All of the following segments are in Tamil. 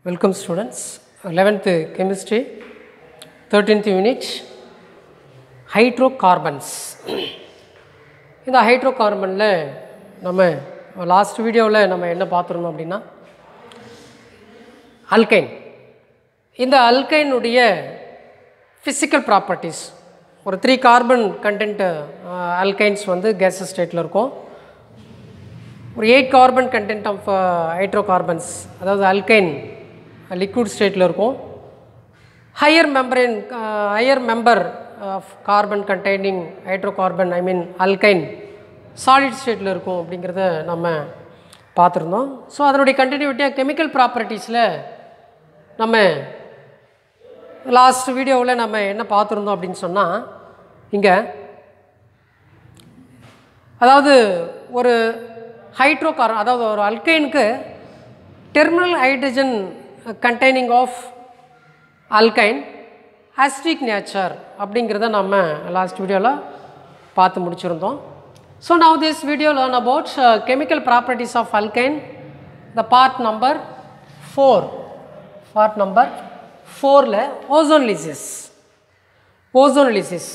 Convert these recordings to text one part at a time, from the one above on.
Welcome students. 11th chemistry, 13th unit, hydrocarbons. இந்த ஹைட்ரோகார்பனில் நம்ம லாஸ்ட் வீடியோவில் நம்ம என்ன பார்த்துருந்தோம் அப்படின்னா அல்கைன் இந்த அல்கைனுடைய ஃபிசிக்கல் ப்ராப்பர்ட்டிஸ் ஒரு த்ரீ கார்பன் கண்டென்ட் அல்கைன்ஸ் வந்து கேஸ் ஸ்டேட்டில் இருக்கும் ஒரு eight carbon content of hydrocarbons அதாவது அல்கைன் லிக்விட் ஸ்டேட்டில் இருக்கும் ஹையர் மெம்பரின் higher member of carbon containing hydrocarbon I mean alkyne solid ஸ்டேட்டில் இருக்கும் அப்படிங்கிறத நம்ம பார்த்துருந்தோம் ஸோ அதனுடைய கண்டினியூட்டியாக கெமிக்கல் ப்ராப்பர்ட்டிஸில் நம்ம லாஸ்ட் வீடியோவில் நம்ம என்ன பார்த்துருந்தோம் அப்படின்னு சொன்னால் இங்கே அதாவது ஒரு ஹைட்ரோகார்பன் அதாவது ஒரு அல்கைனுக்கு terminal hydrogen containing of alkyne acidic nature அப்படிங்கிறத நம்ம லாஸ்ட் வீடியோவில் பார்த்து முடிச்சிருந்தோம் so now this video learn about chemical properties of alkyne the part number four part number ஃபோரில் ஓசோன் லிசிஸ் ஓசோன் லிசிஸ்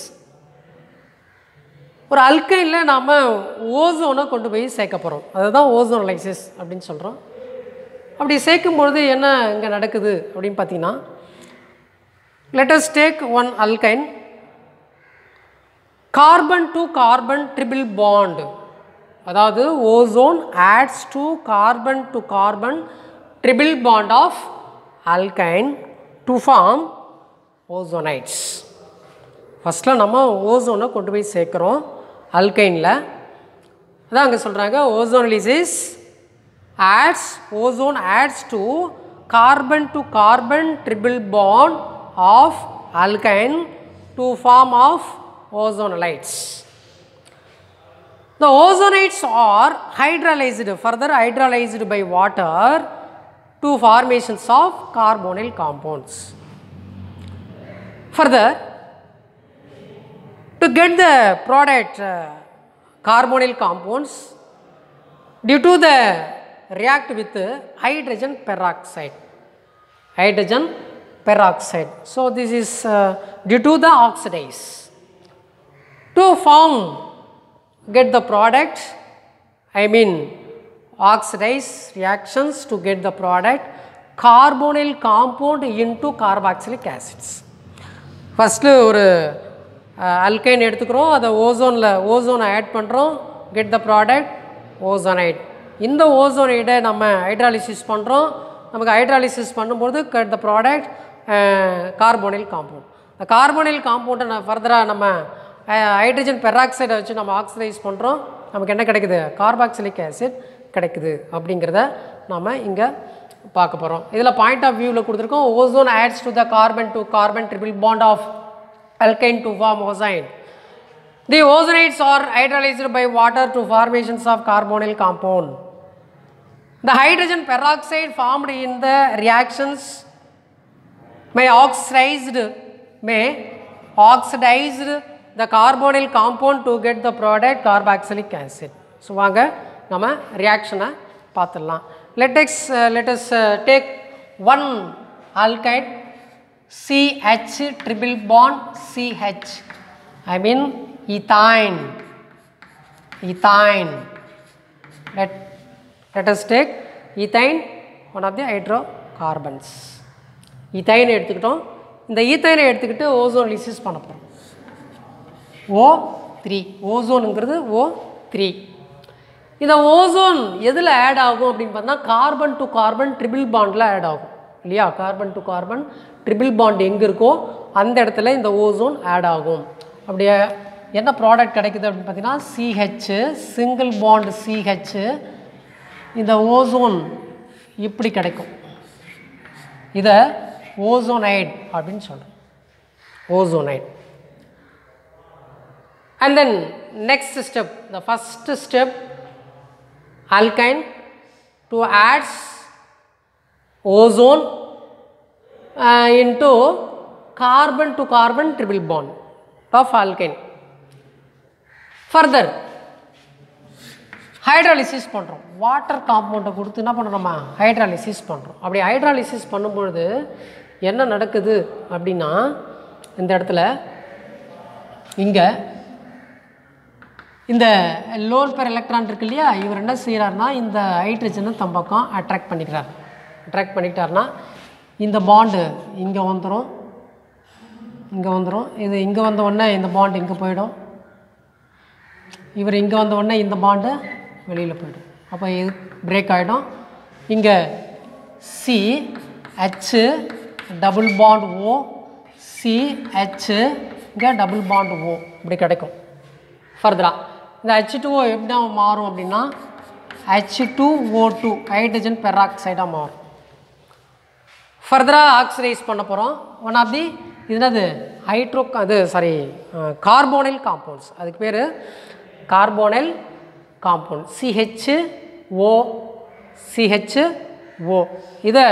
ஒரு அல்கைனில் நாம் ஓசோனை கொண்டு போய் சேர்க்க போகிறோம் அதுதான் ஓசோன் லைசிஸ் அப்படின்னு சொல்கிறோம் அப்படி சேர்க்கும்பொழுது என்ன இங்கே நடக்குது அப்படின்னு பார்த்தீங்கன்னா let's take one alkyne carbon to carbon triple bond அதாவது ozone adds to carbon to carbon triple bond of alkyne to form ozonides ஃபஸ்ட்டில் நம்ம ஓசோனை கொண்டு போய் சேர்க்குறோம் அல்கைனில் அதான் அங்கே சொல்கிறாங்க ozonolysis adds ozone adds to carbon to carbon triple bond of alkyne to form of ozonolites. The ozonides are hydrolyzed, further hydrolyzed by water to formations of carbonyl compounds. Further, to get the product uh, carbonyl compounds, due to the react with hydrogen peroxide hydrogen peroxide so this is uh, due to the oxidize to form get the product i mean oxidize reactions to get the product carbonyl compound into carboxylic acids first ஒரு அல்கைன் எடுத்துக்கிறோம் அதை ஓசோனில் ஓசோனை ஆட் பண்ணுறோம் கெட் த ப்ராடக்ட் ஓசோனைட் இந்த ஓசோனைடை நம்ம ஹைட்ராலிசிஸ் பண்ணுறோம் நமக்கு ஹைட்ராலிசிஸ் பண்ணும்போது get the product carbonyl compound இந்த கார்போனில் காம்பவுண்டை நான் ஃபர்தராக நம்ம ஹைட்ரஜன் பெராக்சைடை வச்சு நம்ம ஆக்சிடைஸ் பண்ணுறோம் நமக்கு என்ன கிடைக்குது கார்பாக்சிலிக் ஆசிட் கிடைக்குது அப்படிங்கிறத நம்ம இங்கே பார்க்க போகிறோம் இதில் பாயிண்ட் ஆஃப் வியூவில் கொடுத்துருக்கோம் ozone adds to the carbon to carbon triple bond of alkyne to form ozone. The ozonides are hydrolyzed by water to formations of carbonyl compound. The hydrogen peroxide formed in the reactions may oxidized may oxidized the carbonyl compound to get the product carboxylic acid. So வாங்க நம்ம ரியாக்ஷனை பார்த்துடலாம் லெட்டெக்ஸ் லெட்டஸ் டேக் ஒன் ஆல்கைட் CH triple bond CH I mean ethine ethine let let us take ethine one of the hydrocarbons ethine எடுத்துக்கிட்டோம் இந்த ஈத்தைனை எடுத்துக்கிட்டு ஓசோன் லிசிஸ் பண்ண போகிறோம் ஓ த்ரீ ஓசோனுங்கிறது ஓ த்ரீ இந்த ஓசோன் எதில் ஆட் ஆகும் அப்படின்னு பார்த்தா கார்பன் டு கார்பன் ட்ரிபிள் பாண்டில் ஆட் ஆகும் இல்லையா carbon to carbon triple bond எங்கே இருக்கோ அந்த இடத்துல இந்த ஓசோன் ஆட் ஆகும் அப்படியே என்ன ப்ராடக்ட் கிடைக்குது அப்படின்னு பார்த்தீங்கன்னா சிஹெச் சிங்கிள் பாண்ட் சிஹெச் இந்த ஓசோன் இப்படி கிடைக்கும் இதை ஓசோனைட் அப்படின்னு சொல்கிறோம் ozonide and then next step the first step alkyne to adds ozone uh, into carbon to carbon triple bond of alkyne. Further, hydrolysis பண்ணுறோம் வாட்டர் காம்பவுண்டை கொடுத்து என்ன பண்ணுறோம் நம்ம ஹைட்ராலிசிஸ் பண்ணுறோம் அப்படி ஹைட்ராலிசிஸ் பண்ணும்பொழுது என்ன நடக்குது அப்படின்னா இந்த இடத்துல இங்கே இந்த லோன் பெர் எலக்ட்ரான் இருக்கு இல்லையா இவர் என்ன செய்கிறாருன்னா இந்த ஹைட்ரஜனை தம் பக்கம் அட்ராக்ட் பண்ணிக்கிறார் அட்ராக்ட் பண்ணிக்கிட்டாருன்னா இந்த பாண்டு இங்கே வந்துடும் இங்கே வந்துடும் இது இங்கே வந்த உடனே இந்த பாண்டு இங்கே போயிடும் இவர் இங்கே வந்த உடனே இந்த பாண்டு வெளியில் போயிடும் அப்போ இது பிரேக் ஆகிடும் இங்கே C H double bond O C H இங்கே டபுள் பாண்ட் ஓ இப்படி கிடைக்கும் ஃபர்தராக இந்த ஹெச் டூ ஓ எப்படி மாறும் அப்படின்னா H two O two hydrogen பெராக்சைடாக மாறும் ஃபர்தராக ஆக்சிடைஸ் பண்ண போகிறோம் ஒன் ஆஃப் தி இது என்னது ஹைட்ரோ அது சாரி கார்போனைல் காம்பவுண்ட்ஸ் அதுக்கு பேர் carbonyl compound CH O CH O இதை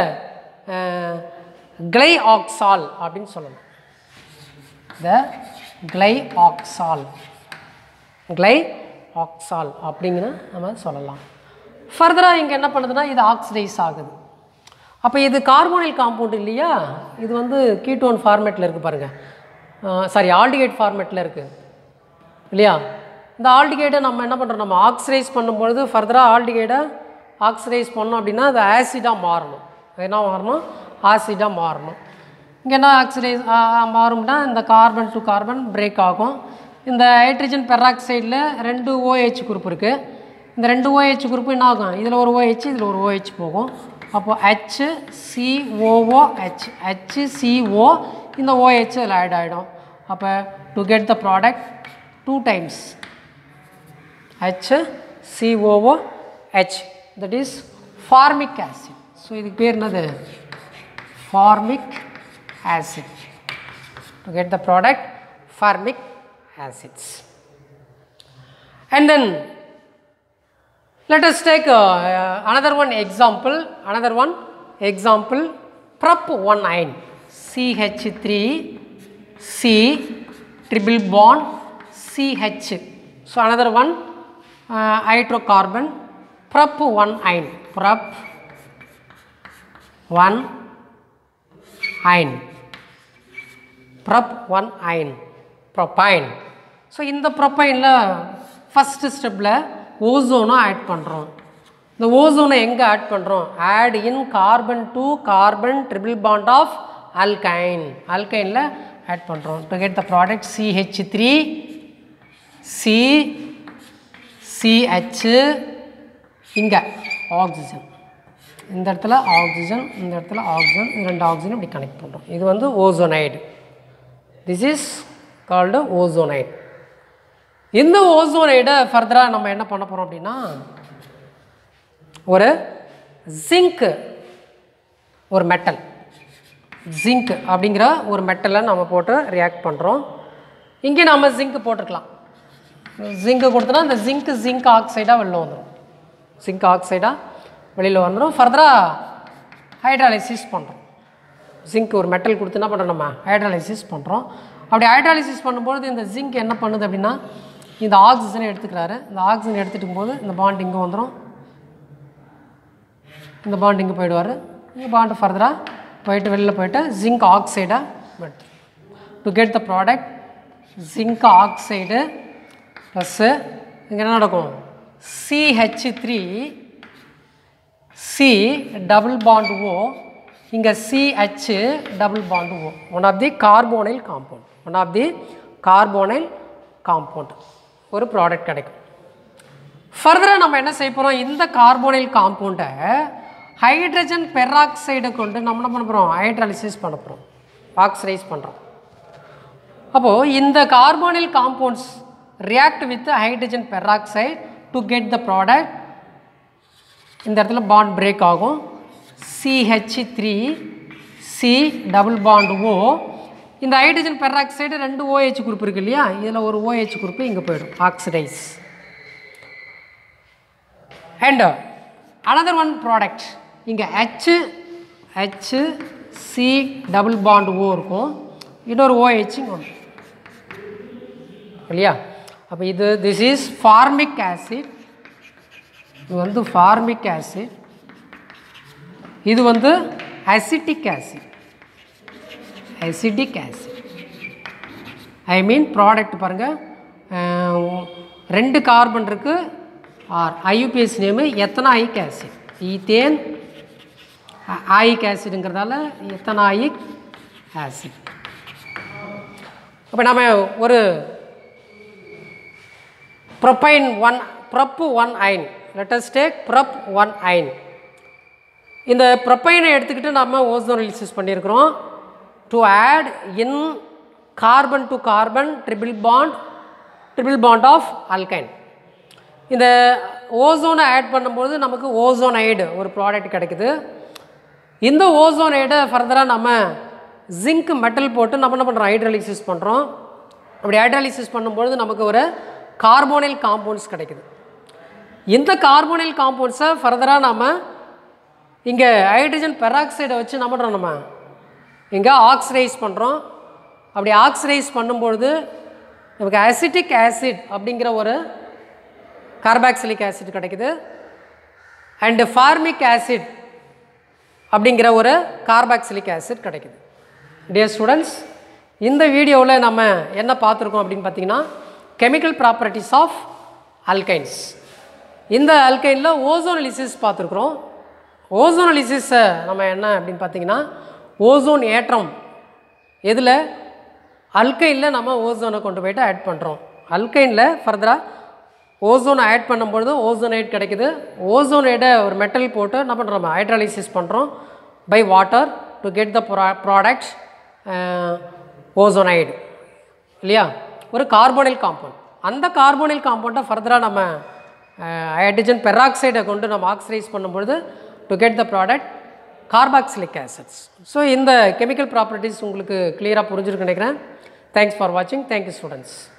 கிளை ஆக்சால் அப்படின்னு சொல்லணும் த கிளை ஆக்சால் கிளை ஆக்சால் அப்படிங்கிற நம்ம சொல்லலாம் ஃபர்தராக இங்கே என்ன பண்ணுதுன்னா இது ஆக்சிடைஸ் ஆகுது அப்போ இது கார்போனில் காம்பவுண்ட் இல்லையா இது வந்து கீட்டோன் ஃபார்மேட்டில் இருக்குது பாருங்கள் சாரி ஆல்டிகேட் ஃபார்மேட்டில் இருக்குது இல்லையா இந்த ஆல்டிகேட்டை நம்ம என்ன பண்ணுறோம் நம்ம ஆக்சிடைஸ் பண்ணும்பொழுது ஃபர்தராக ஆல்டிகேட்டை ஆக்சிடைஸ் பண்ணோம் அப்படின்னா அது ஆசிடாக மாறணும் அது என்ன மாறணும் ஆசிடாக மாறணும் இங்கே என்ன ஆக்சிடைஸ் மாறும்னா இந்த கார்பன் டு கார்பன் பிரேக் ஆகும் இந்த ஹைட்ரஜன் பெராக்சைடில் ரெண்டு ஓஹெச் குரூப் இருக்குது இந்த ரெண்டு OH குரூப் என்ன ஆகும் இதில் ஒரு OH இதில் ஒரு OH போகும் அப்போ H COO H H CO இந்த OH இதில் ஆட் ஆகிடும் அப்போ to get the product two times H COO H that is formic acid so இதுக்கு பேர் என்னது formic acid to get the product formic acids and then let us take uh, uh, another one example another one example prop 1 ion ch3 c triple bond ch so another one uh, hydrocarbon prop 1 ion prop 1 ion prop 1 ion propine so இந்த ப்ரொப்பைனில் ஃபஸ்ட்டு ஸ்டெப்பில் ஓசோனும் ஆட் பண்ணுறோம் இந்த ஓசோனை எங்கே ஆட் பண்ணுறோம் add in carbon to carbon triple bond of alkyne ஆல்கைனில் ஆட் பண்ணுறோம் to get the product CH three C CH இங்கே ஆக்சிஜன் இந்த இடத்துல ஆக்சிஜன் இந்த இடத்துல ஆக்சிஜன் இந்த ரெண்டு ஆக்சிஜன் இப்படி கனெக்ட் பண்ணுறோம் இது வந்து ozonide this is called ozonide இந்த ஓசோனைடை ஃபர்தராக நம்ம என்ன பண்ண போகிறோம் அப்படின்னா ஒரு ஜிங்க் ஒரு மெட்டல் ஜிங்க் அப்படிங்கிற ஒரு மெட்டலை நம்ம போட்டு ரியாக்ட் பண்ணுறோம் இங்கே நம்ம ஜிங்க் போட்டுக்கலாம் ஜிங்க்கு கொடுத்தோன்னா இந்த ஜிங்க் ஜிங்க் ஆக்சைடாக வெளில வந்துடும் ஜிங்க் ஆக்சைடாக வெளியில் வந்துடும் ஃபர்தராக ஹைட்ராலிசிஸ் பண்ணுறோம் ஜிங்க் ஒரு மெட்டல் கொடுத்து என்ன பண்ணுறோம் நம்ம ஹைட்ராலிசிஸ் பண்ணுறோம் அப்படி ஹைட்ராலிசிஸ் பண்ணும்போது இந்த ஜிங்க் என்ன பண்ணுது அப்படின்னா இந்த ஆக்சிஜனை எடுத்துக்கிறாரு இந்த ஆக்சிஜன் எடுத்துட்டு போது இந்த பாண்ட் இங்கே வந்துடும் இந்த பாண்ட் இங்கே போயிடுவார் இந்த பாண்டு ஃபர்தராக போயிட்டு வெளியில் போயிட்டு ஜிங்க் ஆக்சைடாக எடுத்து to get the product zinc oxide plus இங்கே என்ன நடக்கும் CH three C double bond O இங்கே CH double bond O one of the carbonyl compound one of the carbonyl compound ஒரு ப்ராடக்ட் கிடைக்கும் ஃபர்தராக நம்ம என்ன செய்ய போகிறோம் இந்த கார்போனைல் காம்பவுண்டை ஹைட்ரஜன் பெராக்சைடை கொண்டு நம்ம என்ன பண்ண போகிறோம் ஹைட்ராலிசிஸ் பண்ண போகிறோம் ஆக்சிடைஸ் பண்ணுறோம் அப்போது இந்த carbonyl compounds react with hydrogen peroxide to get the product இந்த இடத்துல பாண்ட் பிரேக் ஆகும் CH three C double bond O இந்த ஹைட்ரஜன் பெராக்சைடு ரெண்டு ஓஹெச் குரூப் இருக்கு இல்லையா இதில் ஒரு ஓஹெச் குரூப்பு இங்கே போயிடும் oxidise and another one product இங்கே H H C double bond O இருக்கும் இன்னொரு ஓஹெச் இங்கே ஒன்று இல்லையா அப்போ இது திஸ் இஸ் ஃபார்மிக் ஆசிட் இது வந்து ஃபார்மிக் ஆசிட் இது வந்து acetic acid acetic acid I mean product பாருங்கள் ரெண்டு கார்பன் இருக்குது or IUPAC name ethanoic acid ethanoic ஆசிடுங்கிறதால எத்தனாயிக் ஆசிட் அப்போ நம்ம ஒரு propyne one prop one yne let's take prop one yne இந்த ப்ரொப்பைனை எடுத்துக்கிட்டு நம்ம ஓசோன் ரிலீசஸ் பண்ணியிருக்கிறோம் to add in carbon to carbon triple bond triple bond of alkyne இந்த ஓசோனை ஆட் பண்ணும்போது நமக்கு ஓசோனைடு ஒரு ப்ராடக்ட் கிடைக்குது இந்த ஓசோனைடை ஃபர்தராக நம்ம ஜிங்க் மெட்டல் போட்டு நம்ம என்ன பண்ணுறோம் ஹைட்ரலிசிஸ் பண்ணுறோம் அப்படி ஹைட்ரலிசிஸ் பண்ணும்பொழுது நமக்கு ஒரு கார்போனைல் காம்பவுண்ட்ஸ் கிடைக்குது இந்த கார்போனைல் காம்பவுண்ட்ஸை ஃபர்தராக நம்ம இங்கே ஹைட்ரஜன் பெராக்சைடை வச்சு என்ன பண்ணுறோம் நம்ம இங்கே ஆக்சிடைஸ் பண்ணுறோம் அப்படி ஆக்சிடைஸ் பண்ணும்பொழுது நமக்கு அசிட்டிக் ஆசிட் அப்படிங்கிற ஒரு கார்பாக்சிலிக் ஆசிட் கிடைக்குது அண்டு ஃபார்மிக் ஆசிட் அப்படிங்கிற ஒரு கார்பாக்சிலிக் ஆசிட் கிடைக்குது டியர் ஸ்டூடெண்ட்ஸ் இந்த வீடியோவில் நம்ம என்ன பார்த்துருக்கோம் அப்படின்னு பார்த்தீங்கன்னா கெமிக்கல் ப்ராப்பர்ட்டிஸ் ஆஃப் அல்கைன்ஸ் இந்த அல்கைனில் ஓசோனலிசிஸ் பார்த்துருக்குறோம் ஓசோனலிசிஸை நம்ம என்ன அப்படின்னு பார்த்தீங்கன்னா ஓசோன் ஏற்றம் எதில் அல்கைனில் நம்ம ஓசோனை கொண்டு போயிட்டு ஆட் பண்ணுறோம் அல்கைனில் ஃபர்தராக ஓசோனை ஆட் பண்ணும்பொழுது ஓசோனைட் கிடைக்குது ஓசோனைடை ஒரு மெட்டல் போட்டு என்ன பண்ணுறோம் ஹைட்ராலிசிஸ் பண்ணுறோம் by water to get the pro products ozonide இல்லையா ஒரு கார்போனில் காம்பவுண்ட் அந்த கார்போனில் காம்பவுண்டை ஃபர்தராக நம்ம ஹைட்ரஜன் பெராக்சைடை கொண்டு நம்ம ஆக்சிடைஸ் பண்ணும்பொழுது to get the product carboxylic acids so இந்த கெமிக்கல் ப்ராப்பர்ட்டிஸ் உங்களுக்கு கிளியராக புரிஞ்சிருக்கு நினைக்கிறேன் தேங்க்ஸ் ஃபார் வாட்சிங் தேங்க்யூ ஸ்டூடெண்ட்ஸ்